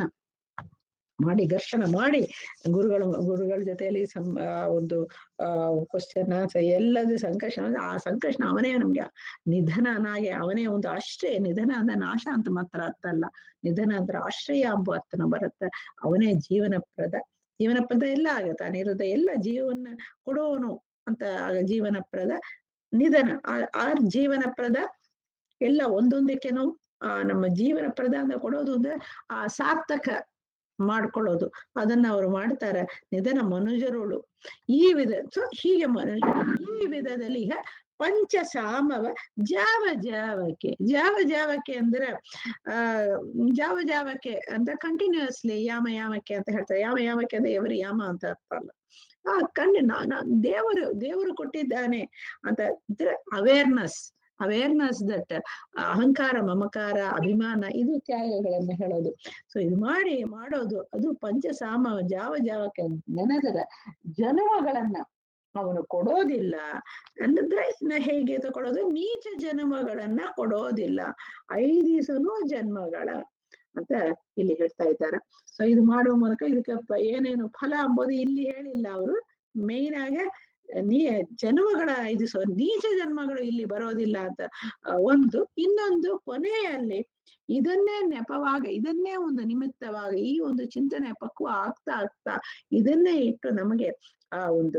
ಮಾಡಿ ಘರ್ಷಣ ಮಾಡಿ ಗುರುಗಳು ಗುರುಗಳ ಜೊತೆಯಲ್ಲಿ ಸಂ ಆ ಒಂದು ಆ ಕ್ವಶನ್ ಎಲ್ಲದು ಸಂಕರ್ಷಣ ಆ ಸಂಕರ್ಷಣ ಅವನೇ ನಮ್ಗೆ ನಿಧನನಾಗಿ ಅವನೇ ಒಂದು ಆಶ್ರಯ ನಿಧನ ಅಂದ್ರೆ ನಾಶ ಅಂತ ಮಾತ್ರ ಅರ್ಥ ಅಲ್ಲ ನಿಧನ ಅಂದ್ರೆ ಆಶ್ರಯ ಎಂಬ ಅರ್ಥನ ಬರುತ್ತೆ ಅವನೇ ಜೀವನಪ್ರದ ಜೀವನಪ್ರದ ಎಲ್ಲ ಆಗತ್ತೆ ಅನಿರುದ್ಧ ಎಲ್ಲ ಜೀವನ ಕೊಡೋನು ಅಂತ ಆಗ ಜೀವನಪ್ರದ ನಿಧನ ಆ- ಆ ಜೀವನಪ್ರದ ಎಲ್ಲ ಒಂದೊಂದಕ್ಕೆನೂ ಆ ನಮ್ಮ ಜೀವನಪ್ರದ ಅಂತ ಕೊಡೋದು ಅಂದ್ರೆ ಆ ಸಾರ್ಥಕ ಮಾಡ್ಕೊಳ್ಳೋದು ಅದನ್ನ ಅವ್ರು ಮಾಡ್ತಾರೆ ನಿಧನ ಮನುಜರುಳು ಈ ವಿಧ ಸೊ ಹೀಗೆ ಮನುಜ ಈ ವಿಧದಲ್ಲಿ ಈಗ ಪಂಚ ಸಾಮವ ಜಾವ ಜಾವಕ್ಕೆ ಜಾವ ಜಾವಕ್ಕೆ ಅಂದ್ರೆ ಆ ಜಾವ ಜಾವಕ್ಕೆ ಅಂದ್ರೆ ಕಂಟಿನ್ಯೂಸ್ಲಿ ಯಾಮ ಯಾಮಕ್ಕೆ ಅಂತ ಹೇಳ್ತಾರೆ ಯಾಮ ಯಾಮಕ್ಕೆ ಅಂದ್ರೆ ಎವರಿ ಯಾಮ ಅಂತ ಅರ್ಥ ಅಲ್ಲ ಆ ಕಣ್ಣು ನಾ- ನಾ- ದೇವರು ದೇವರು ಕೊಟ್ಟಿದ್ದಾನೆ ಅಂತ ಇದ್ರೆ ಅವೇರ್ನೆಸ್ ಅವೇರ್ನೆಸ್ ದಟ್ ಅಹಂಕಾರ ಮಮಕಾರ ಅಭಿಮಾನ ಇದು ತ್ಯಾಗಗಳನ್ನ ಹೇಳೋದು ಸೊ ಇದು ಮಾಡಿ ಮಾಡೋದು ಅದು ಪಂಚಸಾಮ ಜಾವ ಜಾವಕ್ಕೆ ನೆನೆದರ ಜನ್ಮಗಳನ್ನ ಅವನು ಕೊಡೋದಿಲ್ಲ ಅಂದ್ರೆ ಇನ್ನ ಹೇಗೆ ತಗೊಳ್ಳೋದು ನೀಚ ಜನ್ಮಗಳನ್ನ ಕೊಡೋದಿಲ್ಲ ಐದಿಸನು ಜನ್ಮಗಳ ಅಂತ ಇಲ್ಲಿ ಹೇಳ್ತಾ ಇದ್ದಾರೆ ಸೊ ಇದು ಮಾಡುವ ಮೂಲಕ ಇದಕ್ಕೆ ಪ- ಏನೇನು ಫಲ ಅಂಬೋದು ಇಲ್ಲಿ ಹೇಳಿಲ್ಲ ಅವರು ಮೇನ್ ಆಗಿ ನೀ ಜನ್ಮಗಳ ಇದು ಸೊ ನೀಚ ಜನ್ಮಗಳು ಇಲ್ಲಿ ಬರೋದಿಲ್ಲ ಅಂತ ಆ, ಒಂದು ಇನ್ನೊಂದು ಕೊನೆಯಲ್ಲಿ ಇದನ್ನೇ ನೆಪವಾಗಿ ಇದನ್ನೇ ಒಂದು ನಿಮಿತ್ತವಾಗಿ ಈ ಒಂದು ಚಿಂತನೆ ಪಕ್ವ ಆಗ್ತಾ ಆಗ್ತಾ ಇದನ್ನೇ ಇಟ್ಟು ನಮಗೆ ಆ ಒಂದು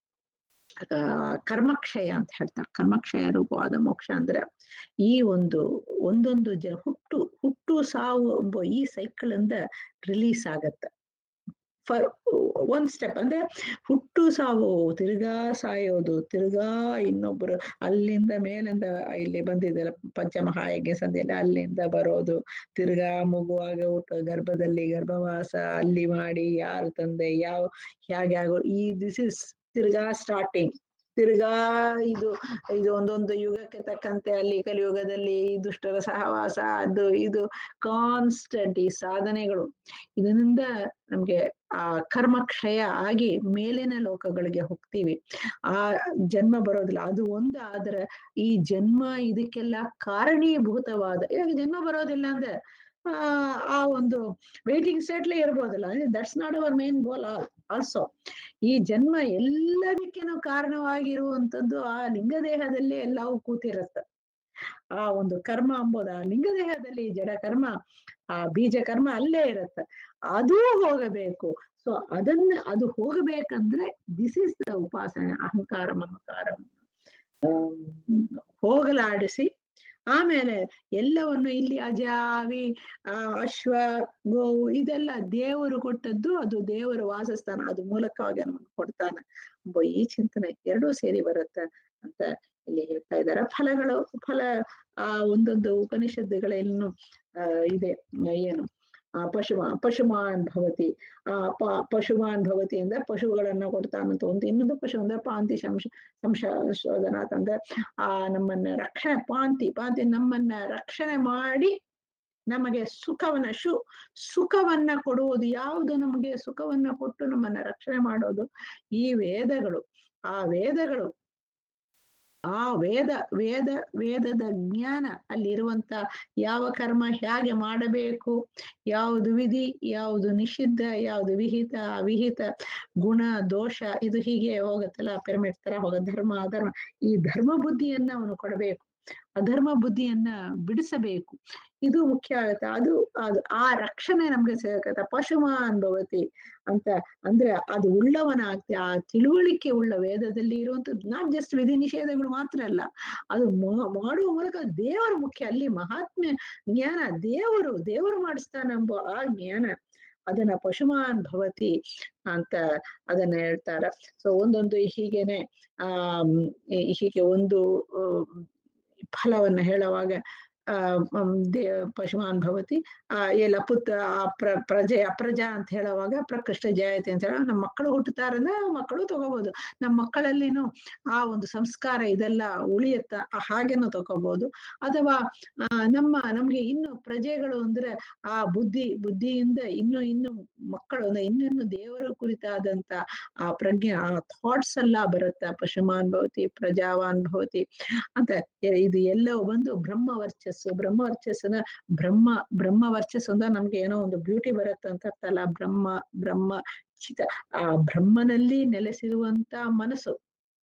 ಆ, ಕರ್ಮಕ್ಷಯ ಅಂತ ಹೇಳ್ತಾರೆ ಕರ್ಮಕ್ಷಯ ರೂಪವಾದ ಮೋಕ್ಷ ಅಂದ್ರೆ ಈ ಒಂದು ಒಂದೊಂದು ಜ ಹುಟ್ಟು ಹುಟ್ಟು ಸಾವು ಎಂಬ ಈ ಸೈಕಲ್ ಇಂದ ರಿಲೀಸ್ ಆಗತ್ತೆ ಫರ್ ಒಂದ್ ಸ್ಟೆಪ್ ಅಂದ್ರೆ ಹುಟ್ಟು ಸಾವು ತಿರ್ಗಾ ಸಾಯೋದು ತಿರ್ಗಾ ಇನ್ನೊಬ್ರು ಅಲ್ಲಿಂದ ಮೇಲಿಂದ ಇಲ್ಲಿ ಬಂದಿದ್ದಲ್ಲ ಪಂಚಮಹಾಯಜ್ಞ ಸಂಧಿಯಲ್ಲಿ ಅಲ್ಲಿಂದ ಬರೋದು ತಿರ್ಗಾ ಮಗುವಾಗ ಊಟ ಗರ್ಭದಲ್ಲಿ ಗರ್ಭವಾಸ ಅಲ್ಲಿ ಮಾಡಿ ಯಾರು ತಂದೆ ಯಾವ ಹೇಗೆ ಆಗೋ ಈ ದಿಸ್ ಇಸ್ ತಿರ್ಗಾ ಸ್ಟಾರ್ಟಿಂಗ್ ತಿರ್ಗಾ ಇದು ಇದು ಒಂದೊಂದು ಯುಗಕ್ಕೆ ತಕ್ಕಂತೆ ಅಲ್ಲಿ ಕಲಿಯುಗದಲ್ಲಿ ಈ ದುಷ್ಟರ ಸಹವಾಸ ಅದು ಇದು ಕಾನ್ಸ್ಟೆಂಟ್ ಈ ಸಾಧನೆಗಳು ಇದರಿಂದ ನಮ್ಗೆ ಆ ಕರ್ಮಕ್ಷಯ ಆಗಿ ಮೇಲಿನ ಲೋಕಗಳಿಗೆ ಹೋಗ್ತೀವಿ ಆ ಜನ್ಮ ಬರೋದಿಲ್ಲ ಅದು ಒಂದು ಆದ್ರೆ ಈ ಜನ್ಮ ಇದಕ್ಕೆಲ್ಲ ಕಾರಣೀಭೂತವಾದ ಇವಾಗ ಜನ್ಮ ಬರೋದಿಲ್ಲ ಅಂದ್ರೆ ಆ ಆ ಒಂದು ವೇಟಿಂಗ್ ಸ್ಟೇಟ್ಲೇ ಇರ್ಬೋದಲ್ಲ that's not our main goal also ಈ ಜನ್ಮ ಎಲ್ಲದಕ್ಕೇನು ಕಾರಣವಾಗಿರುವಂತದ್ದು ಆ ಲಿಂಗದೇಹದಲ್ಲಿ ಎಲ್ಲವೂ ಕೂತಿರುತ್ತೆ ಆ ಒಂದು ಕರ್ಮ ಎಂಬುದು ಆ ಲಿಂಗದೇಹದಲ್ಲಿ ಜಡ ಕರ್ಮ ಆ ಬೀಜ ಕರ್ಮ ಅಲ್ಲೇ ಇರುತ್ತೆ ಅದೂ ಹೋಗಬೇಕು ಸೊ ಅದನ್ನ ಅದು ಹೋಗಬೇಕಂದ್ರೆ ದಿಸ್ ಇಸ್ ದ ಉಪಾಸನೆ ಅಹಂಕಾರ ಮಮಕಾರ ಹೋಗಲಾಡಿಸಿ ಆಮೇಲೆ ಎಲ್ಲವನ್ನು ಇಲ್ಲಿ ಅಜಾವಿ ಆ ಅಶ್ವ ಗೋವು ಇದೆಲ್ಲ ದೇವರು ಕೊಟ್ಟದ್ದು ಅದು ದೇವರ ವಾಸಸ್ಥಾನ ಅದು ಮೂಲಕವಾಗಿ ನಮಗೆ ಕೊಡ್ತಾನೆ ಎಂಬ ಈ ಚಿಂತನೆ ಎರಡೂ ಸೇರಿ ಬರುತ್ತೆ ಅಂತ ಇಲ್ಲಿ ಹೇಳ್ತಾ ಇದ್ದಾರೆ ಫಲಗಳು ಫಲ ಆ ಒಂದೊಂದು ಉಪನಿಷತ್ತುಗಳೇನು ಆ ಇದೆ ಏನು ಆ ಪಶುಮ ಪಶುಮಾನ್ ಭವತಿ ಆ ಪ ಪಶುಮಾನ್ ಭವತಿ ಅಂದ್ರೆ ಪಶುಗಳನ್ನ ಕೊಡ್ತಾನಂತ ಒಂದು ಇನ್ನೊಂದು ಪಶು ಅಂದ್ರೆ ಪಾಂತಿ ಶಂಶ ಸಂಶೋಧನಾತ್ ಅಂದ್ರೆ ಆ ನಮ್ಮನ್ನ ರಕ್ಷಣೆ ಪಾಂತಿ ಪಾಂತಿ ನಮ್ಮನ್ನ ರಕ್ಷಣೆ ಮಾಡಿ ನಮಗೆ ಸುಖವನ್ನ ಶು ಸುಖವನ್ನ ಕೊಡುವುದು ಯಾವುದು ನಮಗೆ ಸುಖವನ್ನ ಕೊಟ್ಟು ನಮ್ಮನ್ನ ರಕ್ಷಣೆ ಮಾಡೋದು ಈ ವೇದಗಳು ಆ ವೇದಗಳು ಆ ವೇದ ವೇದ ವೇದದ ಜ್ಞಾನ ಅಲ್ಲಿರುವಂತ ಯಾವ ಕರ್ಮ ಹೇಗೆ ಮಾಡಬೇಕು ಯಾವುದು ವಿಧಿ ಯಾವುದು ನಿಷಿದ್ಧ ಯಾವುದು ವಿಹಿತ ಅವಿಹಿತ ಗುಣ ದೋಷ ಇದು ಹೀಗೆ ಹೋಗುತ್ತಲ್ಲ ಪಿರಮಿಡ್ ತರ ಹೋಗ ಧರ್ಮ ಅಧರ್ಮ ಈ ಧರ್ಮ ಬುದ್ಧಿಯನ್ನ ಅವನು ಕೊಡಬೇಕು ಅಧರ್ಮ ಬುದ್ಧಿಯನ್ನ ಬಿಡಿಸಬೇಕು ಇದು ಮುಖ್ಯ ಆಗುತ್ತೆ ಅದು ಅದು ಆ ರಕ್ಷಣೆ ನಮ್ಗೆ ಸಿಗತ್ತೆ ಪಶುಮ ಅನ್ಭವತಿ ಅಂತ ಅಂದ್ರೆ ಅದು ಉಳ್ಳವನಾಗ್ತೆ ಆ ತಿಳುವಳಿಕೆ ಉಳ್ಳ ವೇದದಲ್ಲಿ ಇರುವಂತದ್ದು ನಾಟ್ ಜಸ್ಟ್ ವಿಧಿ ನಿಷೇಧಗಳು ಮಾತ್ರ ಅಲ್ಲ ಅದು ಮಾಡುವ ಮೂಲಕ ದೇವರು ಮುಖ್ಯ ಅಲ್ಲಿ ಮಹಾತ್ಮ್ಯ ಜ್ಞಾನ ದೇವರು ದೇವರು ಮಾಡಿಸ್ತಾನೆಂಬ ಆ ಜ್ಞಾನ ಅದನ್ನ ಪಶುಮಾನ್ ಭವತಿ ಅಂತ ಅದನ್ನ ಹೇಳ್ತಾರ ಸೊ ಒಂದೊಂದು ಹೀಗೇನೆ ಆ ಹೀಗೆ ಒಂದು ಫಲವನ್ನ ಹೇಳುವಾಗ ಆ ದೇ ಪಶುಮಾನ್ ಭವತಿ ಆ ಎಲ್ಲ ಪುತ್ರ ಆ ಪ್ರ ಪ್ರಜೆ ಅಪ್ರಜಾ ಅಂತ ಹೇಳುವಾಗ ಪ್ರಕೃಷ್ಟ ಜಯತೆ ಅಂತ ಹೇಳ ನಮ್ಮ ಮಕ್ಕಳು ಹುಟ್ಟುತ್ತಾರಂದ್ರೆ ಮಕ್ಕಳು ತಗೋಬಹುದು ನಮ್ಮ ಮಕ್ಕಳಲ್ಲಿನೂ ಆ ಒಂದು ಸಂಸ್ಕಾರ ಇದೆಲ್ಲ ಉಳಿಯತ್ತ ಹಾಗೇನು ತಗೋಬಹುದು ಅಥವಾ ಆ ನಮ್ಮ ನಮ್ಗೆ ಇನ್ನು ಪ್ರಜೆಗಳು ಅಂದ್ರೆ ಆ ಬುದ್ಧಿ ಬುದ್ಧಿಯಿಂದ ಇನ್ನು ಇನ್ನು ಮಕ್ಕಳು ಅಂದ್ರೆ ಇನ್ನಿನ್ನು ದೇವರ ಕುರಿತಾದಂತ ಆ ಪ್ರಜ್ಞೆ ಆ ಥಾಟ್ಸ್ ಎಲ್ಲ ಬರುತ್ತೆ ಪಶುಮಾನ್ ಭವತಿ ಪ್ರಜಾವಾನ್ ಭವತಿ ಅಂತ ಇದು ಎಲ್ಲವೂ ಬಂದು ಬ್ರಹ್ಮ ವರ್ಚಸ್ಸು ಬ್ರಹ್ಮ ವರ್ಚಸ್ಸನ ಬ್ರಹ್ಮ ಬ್ರಹ್ಮ ವರ್ಚಸ್ಸು ಅಂದ್ರೆ ನಮ್ಗೆ ಏನೋ ಒಂದು ಬ್ಯೂಟಿ ಬರುತ್ತೆ ಅಂತ ಅರ್ಥ ಅಲ್ಲ ಬ್ರಹ್ಮ ಬ್ರಹ್ಮ ಚಿತ್ತ ಆ ಬ್ರಹ್ಮನಲ್ಲಿ ನೆಲೆಸಿರುವಂತ ಮನಸ್ಸು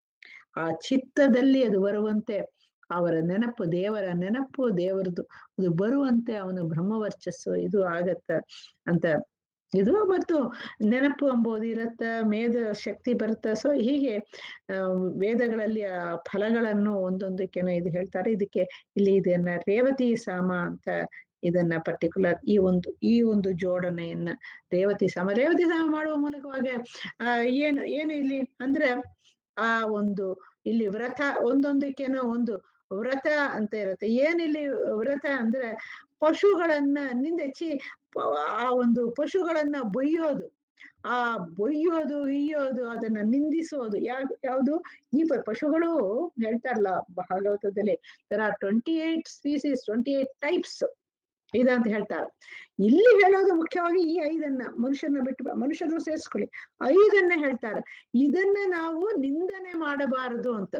ಆ ಚಿತ್ತದಲ್ಲಿ ಅದು ಬರುವಂತೆ ಅವರ ನೆನಪು ದೇವರ ನೆನಪು ದೇವರದು ಅದು ಬರುವಂತೆ ಅವನು ಬ್ರಹ್ಮವರ್ಚಸ್ಸು ಇದು ಆಗತ್ತ ಅಂತ ಇದು ಮತ್ತು ನೆನಪು ಎಂಬುದು ಇರತ್ತ ಮೇಧ ಶಕ್ತಿ ಬರುತ್ತೆ ಸೊ ಹೀಗೆ ವೇದಗಳಲ್ಲಿ ಆ ಫಲಗಳನ್ನು ಒಂದೊಂದಕ್ಕೇನೋ ಇದು ಹೇಳ್ತಾರೆ ಇದಕ್ಕೆ ಇಲ್ಲಿ ಇದನ್ನ ರೇವತಿ ಸಾಮ ಅಂತ ಇದನ್ನ ಪರ್ಟಿಕ್ಯುಲರ್ ಈ ಒಂದು ಈ ಒಂದು ಜೋಡಣೆಯನ್ನ ರೇವತಿ ಸಾಮ ರೇವತಿ ಸಾಮ ಮಾಡುವ ಮೂಲಕವಾಗಿ ಆ ಏನು ಏನು ಇಲ್ಲಿ ಅಂದ್ರೆ ಆ ಒಂದು ಇಲ್ಲಿ ವ್ರತ ಒಂದೊಂದಕ್ಕೇನೋ ಒಂದು ವ್ರತ ಅಂತ ಇರುತ್ತೆ ಏನಿಲ್ಲಿ ವ್ರತ ಅಂದ್ರೆ ಪಶುಗಳನ್ನ ನಿಂದೆಚ್ಚಿ ಆ ಒಂದು ಪಶುಗಳನ್ನ ಬೊಯ್ಯೋದು ಆ ಬೊಯ್ಯೋದು ಇಯ್ಯೋದು ಅದನ್ನ ನಿಂದಿಸೋದು ಯಾವ್ದು ಯಾವುದು ಈ ಪಶುಗಳು ಹೇಳ್ತಾರಲ್ಲ ಭಾಗವತದಲ್ಲಿ there are twenty eight species twenty eight types ಇದಂತ ಹೇಳ್ತಾರೆ ಇಲ್ಲಿ ಹೇಳೋದು ಮುಖ್ಯವಾಗಿ ಈ ಐದನ್ನ ಮನುಷ್ಯನ ಬಿಟ್ಟು ಮನುಷ್ಯರು ಸೇರಿಸ್ಕೊಳ್ಳಿ ಐದನ್ನ ಹೇಳ್ತಾರೆ ಇದನ್ನ ನಾವು ನಿಂದನೆ ಮಾಡಬಾರದು ಅಂತ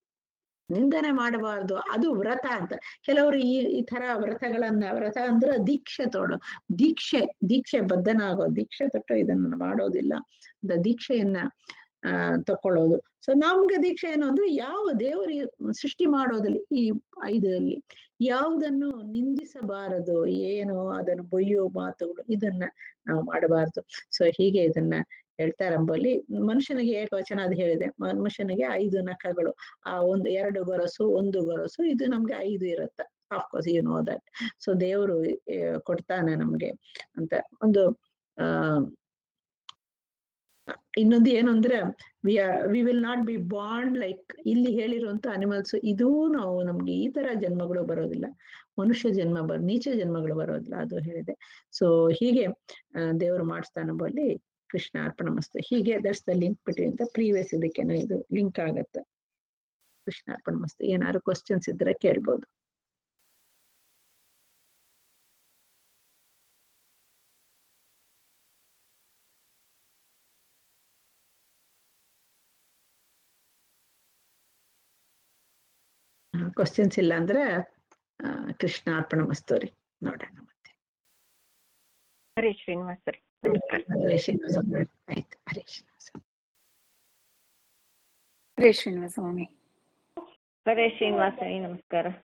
ನಿಂದನೆ ಮಾಡಬಾರ್ದು ಅದು ವ್ರತ ಅಂತ ಕೆಲವರು ಈ ಈ ತರ ವ್ರತಗಳನ್ನ ವ್ರತ ಅಂದ್ರೆ ದೀಕ್ಷೆ ತೊಡೋ ದೀಕ್ಷೆ ದೀಕ್ಷೆ ಬದ್ಧನಾಗೋ ದೀಕ್ಷೆ ತೊಟ್ಟು ಇದನ್ನ ಮಾಡೋದಿಲ್ಲ ಅಂತ ದೀಕ್ಷೆಯನ್ನ ಆ ತಕೊಳ್ಳೋದು ಸೊ ನಮ್ಗೆ ದೀಕ್ಷೆ ಏನು ಅಂದ್ರೆ ಯಾವ ದೇವರಿಗೆ ಸೃಷ್ಟಿ ಮಾಡೋದಲ್ಲಿ ಈ ಐದರಲ್ಲಿ ಯಾವುದನ್ನು ನಿಂದಿಸಬಾರದು ಏನು ಅದನ್ನು ಬೊಯ್ಯೋ ಮಾತುಗಳು ಇದನ್ನ ನಾವು ಮಾಡಬಾರದು ಸೊ ಹೀಗೆ ಇದನ್ನ ಹೇಳ್ತಾರಂಬಲ್ಲಿ ಮನುಷ್ಯನಿಗೆ ಏಕವಚನ ಅದು ಹೇಳಿದೆ ಮನುಷ್ಯನಿಗೆ ಐದು ನಖಗಳು ಆ ಒಂದು ಎರಡು ಗೊರಸು ಒಂದು ಗೊರಸು ಇದು ನಮ್ಗೆ ಐದು ಇರುತ್ತೆ of course you know that so ದೇವರು ಕೊಡ್ತಾನೆ ನಮ್ಗೆ ಅಂತ ಒಂದು ಆ ಇನ್ನೊಂದು ಏನು ಅಂದ್ರೆ we we will not be bond like ಇಲ್ಲಿ ಹೇಳಿರುವಂತ ಅನಿಮಲ್ಸ್ ಇದೂ ನಾವು ನಮ್ಗೆ ಈ ತರ ಜನ್ಮಗಳು ಬರೋದಿಲ್ಲ ಮನುಷ್ಯ ಜನ್ಮ ಬರ್ ನೀಚ ಜನ್ಮಗಳು ಬರೋದಿಲ್ಲ ಅದು ಹೇಳಿದೆ ಸೊ ಹೀಗೆ ದೇವರು ಮಾಡಿಸ್ತಾನಂಬಲ್ಲಿ ಕೃಷ್ಣ ಅರ್ಪಣ ಮಸ್ತು ಹೀಗೆ that's the link between the previous ಇದಕ್ಕೇನೋ ಇದು ಲಿಂಕ್ ಆಗತ್ತೆ ಕೃಷ್ಣ ಅರ್ಪಣ ಮಸ್ತು ಏನಾದ್ರು ಕ್ವಶನ್ಸ್ ಇದ್ರೆ ಕೇಳ್ಬೋದು ಕ್ವಶನ್ಸ್ ಇಲ್ಲ ಅಂದ್ರೆ ಕೃಷ್ಣ ಅರ್ಪಣ ಮಸ್ತು ರೀ ನೋಡೋಣ ಮತ್ತೆ ಹರೇ ಶ್ರೀನಿವಾಸ ರೀ ಹರೇ ಶ್ರೀನಿವಾಸ ಆಯ್ತು ಹರೇ ಶ್ರೀನಿವಾಸ ಹರೇ ಶ್ರೀನಿವಾಸ ಸ್ವಾಮಿ ಹರೇ ಶ್ರೀನಿವಾಸ ನಮಸ್ಕಾರ